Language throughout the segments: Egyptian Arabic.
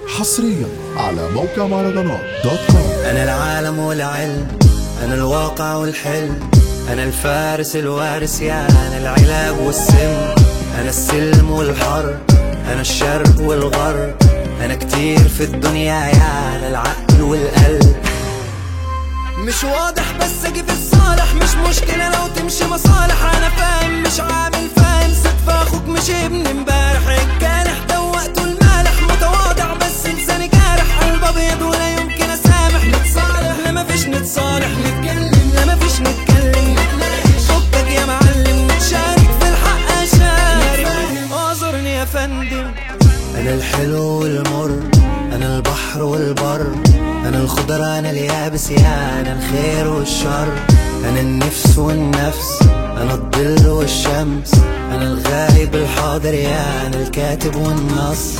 حصريا على موقع مهرجانات دوت كوم أنا العالم والعلم أنا الواقع والحلم أنا الفارس الوارث يا أنا العلاج والسم أنا السلم والحرب أنا الشرق والغرب أنا كتير في الدنيا يا أنا العقل والقلب مش واضح بس اجي في الصالح مش مشكلة لو تمشي مصالح انا فاهم مش عامل فاهم صدف اخوك مش ابن امبارح الجارح دوقته المالح متواضع بس لساني جارح قلب ابيض ولا يمكن اسامح نتصالح لا مفيش نتصالح نتكلم لا مفيش نتكلم نتناقش فكك يا معلم نتشارك في الحق اشارك اعذرني يا فندم انا الحلو والمر انا البحر والبر انا الخضر انا اليابس يا انا الخير والشر انا النفس والنفس انا الظل والشمس انا الغايب الحاضر يا انا الكاتب والنص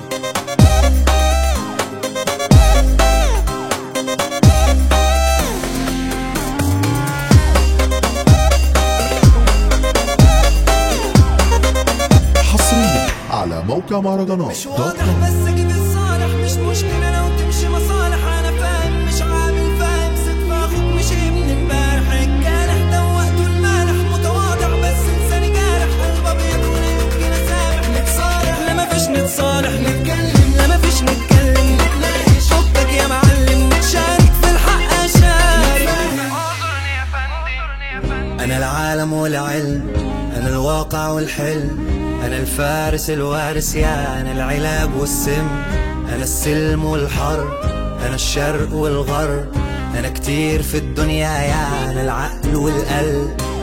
حصريا على موقع مهرجانات مش دوت واضح كوم بس اجي في الصالح مش مشكلة لو تمشي مصالح انا فاهم مش عامل فاهم صدق اخوك مش ابن امبارح الجارح دوقته المالح متواضع بس لساني جارح قلب ابيض ولا يمكن اسامح نتصالح لا مفيش نتصالح نتكلم لا مفيش نتكلم نتناقش فكك يا معلم نتشارك في الحق اشارك أنا العالم والعلم أنا الواقع والحلم أنا الفارس الوارث يا أنا العلاج والسم أنا السلم والحرب أنا الشرق والغرب أنا كتير في الدنيا يا أنا العقل والقلب